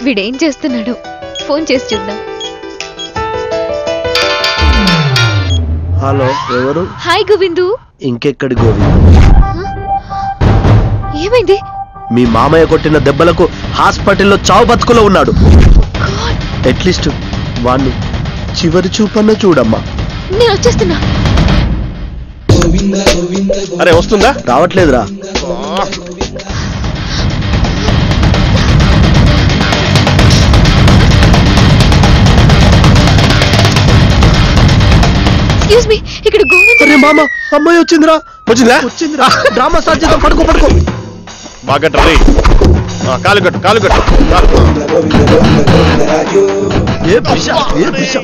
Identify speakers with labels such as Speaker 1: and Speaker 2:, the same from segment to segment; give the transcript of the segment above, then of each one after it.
Speaker 1: వీడేం చేస్తున్నాడు ఫోన్ చేసి చూద్దాం
Speaker 2: హలో ఎవరు
Speaker 1: హాయ్ గోవిందు
Speaker 2: ఇంకెక్కడి గోవి
Speaker 1: ఏమైంది
Speaker 2: మీ మామయ్య కొట్టిన దెబ్బలకు హాస్పిటల్లో చావు బతుకులో ఉన్నాడు అట్లీస్ట్ వాణ్ణి చివరి చూపన్న చూడమ్మా
Speaker 1: నేను వచ్చేస్తున్నా
Speaker 3: అరే వస్తుందా
Speaker 2: రావట్లేదురా
Speaker 1: ఎక్స్క్యూజ్ మీ ఇక్కడ గోవింద్
Speaker 2: అరే మామ అమ్మాయి వచ్చిందిరా
Speaker 3: వచ్చిందా
Speaker 2: వచ్చిందిరా డ్రామా స్టార్ట్ చేద్దాం పడుకో పడుకో
Speaker 3: బాగా రే కాలు కట్టు కాలు కట్టు కాలు.
Speaker 2: ఏ పిశ ఏ పిశ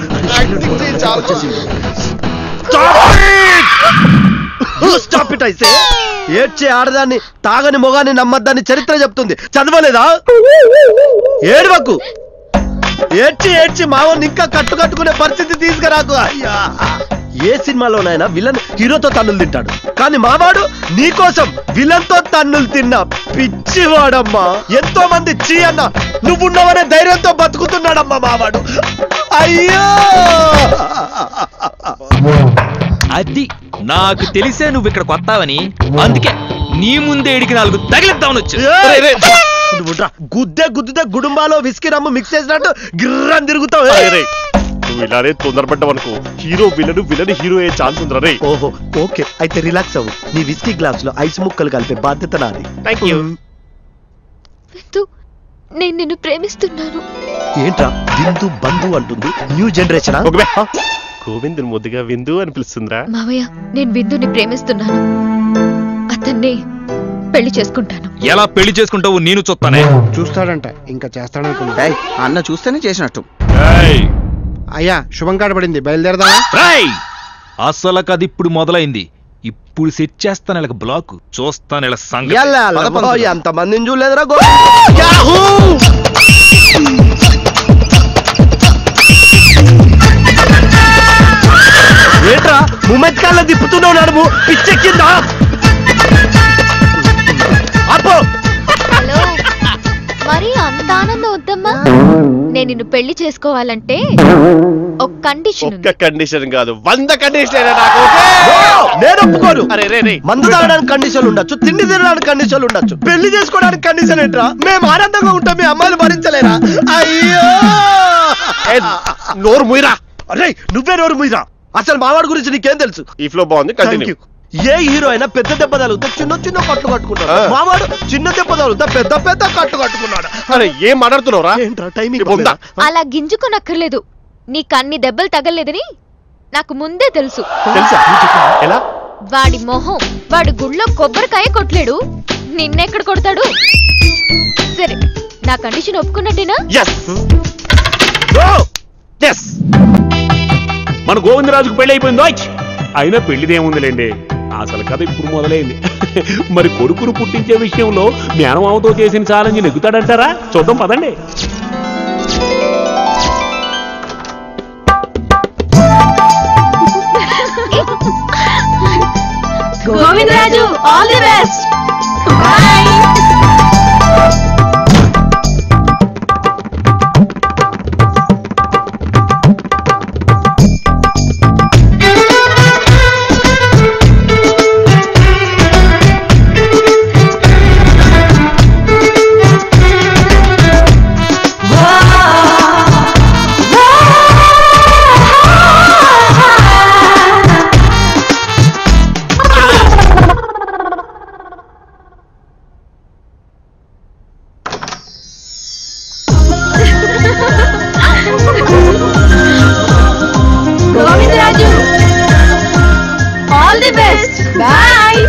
Speaker 2: స్టాప్ ఇట్ అయితే ఏడ్చే ఆడదాన్ని తాగని మొగాన్ని నమ్మద్దని చరిత్ర చెప్తుంది చదవలేదా ఏడవకు ఏడ్చి ఏడ్చి మావని ఇంకా కట్టు కట్టుకునే పరిస్థితి తీసుకురాకు అయ్యా ఏ సినిమాలోనైనా విలన్ హీరోతో తన్నులు తింటాడు కానీ మావాడు నీకోసం విలన్ తో తన్నులు తిన్నా పిచ్చివాడమ్మా ఎంతో మంది చీ అన్న నువ్వున్నావనే ధైర్యంతో బతుకుతున్నాడమ్మా మావాడు అయ్యో
Speaker 4: అది నాకు తెలిసే నువ్వు ఇక్కడ కొత్తావని అందుకే నీ ముందే ఇడికి నాలుగు తగిలిద్దామని వచ్చా
Speaker 2: ఏయ్! నువ్వు రా. గుద్దే గుద్దితే గుడుంబాలో విస్కీ రమ్ము మిక్స్ చేసినట్టు గిర్రని తిరుగుతావు
Speaker 3: అరే రే నువ్వు ఇలానే తొందరపడ్డావు అనుకో హీరో విలన్ విలన్ హీరో అయ్యే ఛాన్స్ ఉందిరా రే
Speaker 2: ఓహో ఓకే అయితే రిలాక్స్ అవ్వు నీ విస్కీ గ్లాస్ లో ఐస్ ముక్కలు కలిపే బాధ్యత నాది
Speaker 3: థ్యాంక్ యూ
Speaker 1: విందు నేను నిన్ను ప్రేమిస్తున్నాను
Speaker 2: ఏంట్రా బిందు బంధు అంటుంది న్యూ జనరేషన్
Speaker 3: ఒక బే. గోవింద్ ముద్దుగా విందు అని పిలుస్తుందిరా
Speaker 1: మావయ్య నేను విందుని ప్రేమిస్తున్నాను అతన్ని పెళ్లి చేసుకుంటాను
Speaker 4: ఎలా పెళ్లి చేసుకుంటావు నేను చూస్తానే
Speaker 5: చూస్తాడంట ఇంకా చేస్తాడనుకున్నా
Speaker 6: ఏయ్, అన్న చూస్తేనే చేసినట్టు
Speaker 4: ఏయ్,
Speaker 5: అయ్యా శుభం కాడబడింది బయలుదేరదామా
Speaker 4: రేయ్! అసలు కది ఇప్పుడు మొదలైంది ఇప్పుడు సెట్ చేస్తాను ఇలా బ్లాక్ చూస్తాను ఇలా సంగతి
Speaker 2: ఎంత మందిని చూడలేదురా గో యాహూ! ఏంట్రా మూమెంట్ కాళ్ళ తిప్పుతున్నావు నడుము పిచ్చెక్కిందా అప్పో
Speaker 1: హలో మరి అంత ఆనందం వద్దమ్మా నేను నిన్ను పెళ్లి చేసుకోవాలంటే ఒక కండిషన్
Speaker 3: ఒక్క కండిషన్ కాదు వంద కండిషన్ నాకు
Speaker 2: నేను ఒప్పుకోను
Speaker 3: అరే రే రే
Speaker 2: మందు తాగడానికి కండిషన్లు ఉండొచ్చు తిండి తినడానికి కండిషన్లు ఉండొచ్చు పెళ్లి చేసుకోవడానికి కండిషన్ ఏంట్రా మేము ఆనందంగా ఉంటాం మీ అమ్మాయిలు భరించలేరా అయ్యో
Speaker 3: ఏ, నోరు ముయిరా
Speaker 2: అరే నువ్వే నోరు మీరా అసలు మావాడి గురించి నీకేం తెలుసు
Speaker 3: ఈ ఫ్లో బాగుంది
Speaker 2: Thank
Speaker 3: కంటిన్యూ
Speaker 2: you. ఏ హీరో అయినా పెద్ద దెబ్బ తగిలితే చిన్న చిన్న కట్లు కట్టుకున్నాడు
Speaker 3: ఆ.
Speaker 2: మావాడు చిన్న దెబ్బ తగిలితే పెద్ద పెద్ద కట్టు కట్టుకున్నాడు
Speaker 3: అరే ఏం మాట్లాడుతున్నావురా
Speaker 2: ఏంట్రా టైమింగ్
Speaker 3: ఇప్పుడు ఉందా?
Speaker 1: అలా గింజుకోనక్కర్లేదు నీకు అన్ని దెబ్బలు తగలేదని నాకు ముందే తెలుసు
Speaker 3: తెలుసా ఎలా
Speaker 1: వాడి మొహం వాడి గుళ్ళో కొబ్బరికాయ కొట్టలేడు నిన్నెక్కడ కొడతాడు సరే నా కండిషన్ ఒప్పుకున్నట్టేనా
Speaker 3: ఎస్ ఎస్
Speaker 7: మన గోవిందరాజుకు పెళ్లి అయిపోయిందో అయినా పెళ్లిదేముందిలేండి అసలు కథ ఇప్పుడు మొదలైంది మరి కొడుకును పుట్టించే విషయంలో మేనమామతో చేసిన ఛాలెంజ్ నెగ్గుతాడంటారా చూద్దాం పదండి
Speaker 1: Govindaraju all the best Govindaraju all the best boy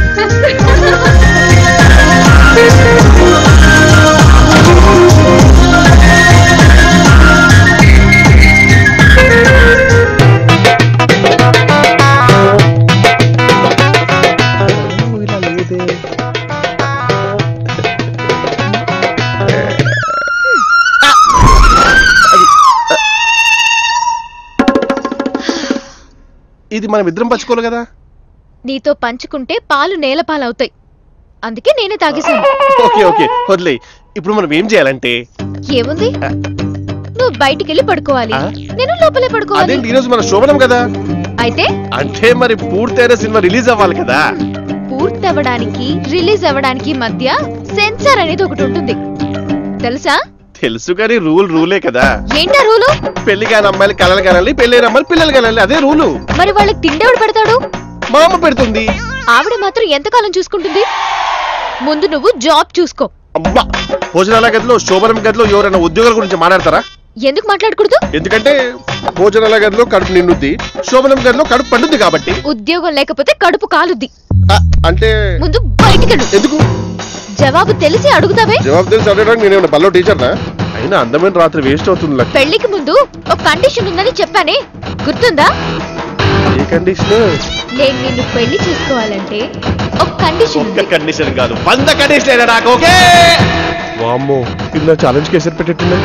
Speaker 3: ఇది మనం ఇద్దరం పంచుకోవాలి కదా
Speaker 1: నీతో పంచుకుంటే పాలు నేల పాలవుతాయి అందుకే నేనే తాగేశాను
Speaker 3: ఓకే ఓకే వదిలే ఇప్పుడు మనం ఏం చేయాలంటే
Speaker 1: ఏముంది నువ్వు బయటికి వెళ్ళి పడుకోవాలి
Speaker 2: ఆ?
Speaker 1: నేను లోపలే పడుకోవాలి
Speaker 2: అదేంటి ఈరోజు మన శోభనం కదా
Speaker 1: అయితే
Speaker 2: అంటే మరి పూర్తయిన సినిమా రిలీజ్ అవ్వాలి కదా
Speaker 1: పూర్తి అవ్వడానికి రిలీజ్ అవ్వడానికి మధ్య సెన్సార్ అనేది ఒకటి ఉంటుంది తెలుసా
Speaker 2: తెలుసు కానీ రూల్ రూలే కదా
Speaker 1: ఏంటా రూలు
Speaker 2: పెళ్లి కాని అమ్మాయిలు కలలు కనాలి పెళ్లి అమ్మాయిలు పిల్లలు కనాలి అదే రూలు
Speaker 1: మరి వాళ్ళకి తిండెవడు పెడతాడు
Speaker 2: మా అమ్మ పెడుతుంది
Speaker 1: ఆవిడ మాత్రం ఎంతకాలం చూసుకుంటుంది ముందు నువ్వు జాబ్ చూసుకో
Speaker 2: అబ్బా భోజనాల గదిలో శోభనం గదిలో ఎవరైనా ఉద్యోగాల గురించి మాట్లాడతారా
Speaker 1: ఎందుకు మాట్లాడకూడదు
Speaker 2: ఎందుకంటే భోజనాల గదిలో కడుపు నిండుద్ది శోభనం గదిలో కడుపు పండుద్ది కాబట్టి
Speaker 1: ఉద్యోగం లేకపోతే కడుపు కాలుద్ది
Speaker 2: ఆ, అంటే
Speaker 1: ముందు బయటికెళ్ళు
Speaker 2: ఎందుకు
Speaker 1: జవాబు తెలిసి అడుగుతావే
Speaker 2: జవాబు తెలిసి అడగడానికి నేనేమన్నా బల్లో టీచర్నా అయినా అందమైన రాత్రి వేస్ట్ అవుతుంది లక్
Speaker 1: పెళ్లికి ముందు ఒక కండిషన్ ఉందని చెప్పానే గుర్తుందా
Speaker 2: ఏ కండిషన్
Speaker 1: నేను నిన్ను పెళ్లి చేసుకోవాలంటే ఒక కండిషన్ ఉంది
Speaker 2: కండిషన్ కాదు వంద కండిషన్ నాకు ఓకే వామ్మో ఇలా ఛాలెంజ్ కేసరి పెట్టేట్టున్నా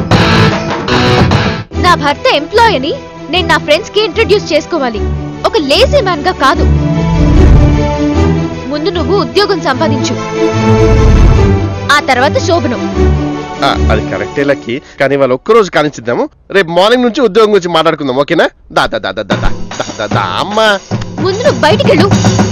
Speaker 1: నా భర్త ఎంప్లాయ్ అని నేను నా ఫ్రెండ్స్ కి ఇంట్రడ్యూస్ చేసుకోవాలి ఒక లేజీ మ్యాన్ గా కాదు ముందు నువ్వు ఉద్యోగం సంపాదించు ఆ తర్వాత శోభనం
Speaker 2: ఆ, అది కరెక్టే లక్కి కానీ వాళ్ళు ఒక్కరోజు కానిచ్చిద్దాము రేపు మార్నింగ్ నుంచి ఉద్యోగం గురించి మాట్లాడుకుందాం ఓకేనా దా దా దా దా దా దా దా దా దా అమ్మా
Speaker 1: ముందు నువ్వు బయటికెళ్ళు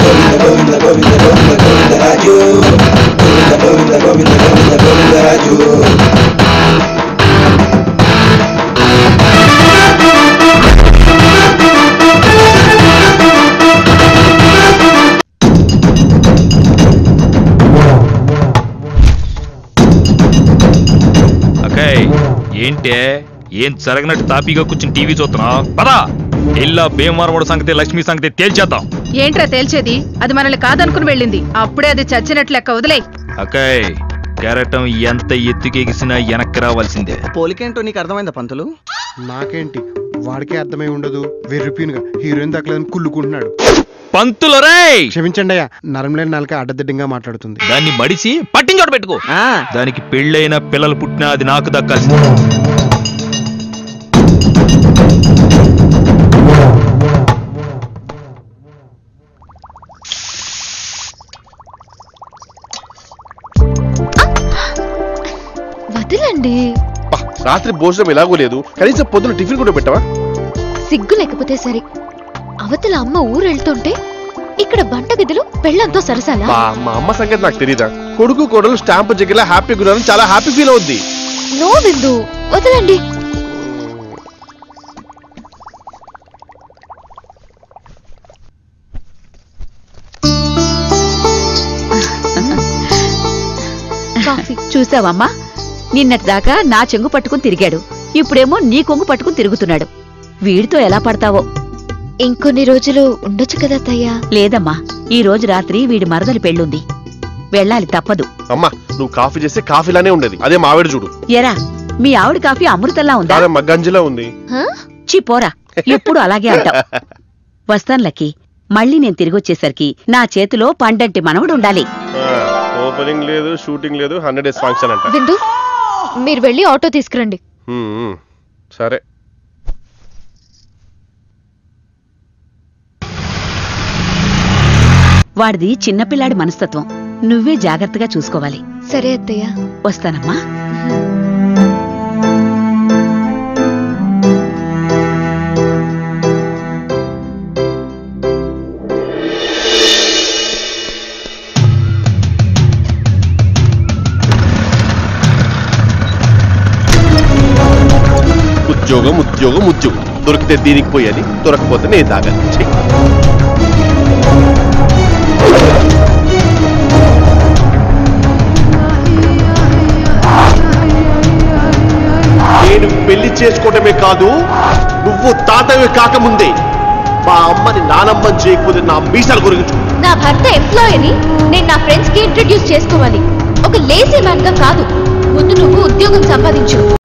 Speaker 4: అక్కయ్ ఏంటే ఏం జరగనట్టు తాపీగా కూర్చుని టీవీ చూస్తున్నా పదా ఇల్లా భీమవరముడు సంగతి లక్ష్మి సంగతి తేల్చేద్దాం
Speaker 6: ఏంట్రా తేల్చేది అది మనల్ని కాదనుకుని వెళ్ళింది అప్పుడే అది చచ్చినట్లు లెక్క వదిలే
Speaker 4: అక్కయ్ కెరటం ఎంత ఎత్తుకెగిసినా వెనక్కి రావాల్సిందే
Speaker 8: పోలికేంటో నీకు అర్థమైందా పంతులు
Speaker 5: నాకేంటి వాడికే అర్థమై ఉండదు వెర్రిపీనుగా హీరోయిన్ దక్కలేదని కుళ్ళుకుంటున్నాడు
Speaker 4: పంతులు రేయ్
Speaker 5: క్షమించండి అయ్యా నరంలేని నాలుక అడ్డదిడ్డంగా మాట్లాడుతుంది
Speaker 4: దాన్ని మడిసి పట్టించోట పెట్టుకో
Speaker 8: ఆ,
Speaker 4: దానికి పెళ్ళైన పిల్లలు పుట్టినా అది నాకు దక్కాల్సిందే
Speaker 1: వదలండి
Speaker 2: బా, రాత్రి భోజనం ఎలాగో లేదు కనీసం పొద్దున టిఫిన్ కూడా పెట్టవా
Speaker 1: సిగ్గు లేకపోతే సరే అవతల అమ్మ ఊరు వెళ్తుంటే ఇక్కడ వంటగదిలో పెళ్ళంతో సరసాలా
Speaker 2: బా, మా అమ్మ సంగతి నాకు తెలీదా కొడుకు కొడలు స్టాంప్ జగ్గిలా హ్యాపీగా ఉన్నారని చాలా హ్యాపీ ఫీల్ అవుద్ది
Speaker 1: నో విందు వదలండి కాఫీ
Speaker 9: చూసావమ్మా నిన్నటిదాకా నా చెంగు పట్టుకుని తిరిగాడు ఇప్పుడేమో నీ కొంగు పట్టుకుని తిరుగుతున్నాడు వీడితో ఎలా పడతావో
Speaker 1: ఇంకొన్ని రోజులు ఉండొచ్చు కదా అత్తయ్యా
Speaker 9: లేదమ్మా ఈ రోజు రాత్రి వీడి మరదలి పెళ్ళుంది వెళ్ళాలి తప్పదు
Speaker 2: అమ్మా నువ్వు కాఫీ చేస్తే కాఫీలానే ఉండేది అదే మావిడ చూడు
Speaker 9: ఎరా మీ ఆవిడ కాఫీ అమృతంలా ఉందా
Speaker 2: కాదమ్మా గంజిలా ఉంది
Speaker 1: హ?
Speaker 9: చి పోరా ఎప్పుడు అలాగే అంటావు వస్తాను లక్కీ మళ్ళీ నేను తిరిగొచ్చేసరికి నా చేతిలో పండంటి మనవడు ఉండాలి
Speaker 2: ఓపెనింగ్ లేదు షూటింగ్ లేదు హండ్రెడ్ డేస్ ఫంక్షన్ అంట
Speaker 1: విందు మీరు వెళ్ళి ఆటో తీసుకురండి
Speaker 2: హ్మ్, హ్మ్. సరే
Speaker 9: వాడిది చిన్నపిల్లాడి మనస్తత్వం నువ్వే జాగ్రత్తగా చూసుకోవాలి
Speaker 1: సరే అత్తయ్య
Speaker 9: వస్తానమ్మా
Speaker 2: ఉద్యోగం ఉద్యోగం ఉద్యోగం దొరికితే దీనికి పోయాలి దొరకపోతే నేను తాగాలి ఛీ. నేను పెళ్లి చేసుకోవటమే కాదు నువ్వు తాతవి కాకముందే మా అమ్మని నానమ్మని చేయకపోతే నా మీసాల గురించి
Speaker 1: నా భర్త ఎంప్లాయ్ అని నేను నా ఫ్రెండ్స్ కి ఇంట్రడ్యూస్ చేసుకోవాలి ఒక లేజీ మ్యాన్ గా కాదు ముందు నువ్వు ఉద్యోగం సంపాదించు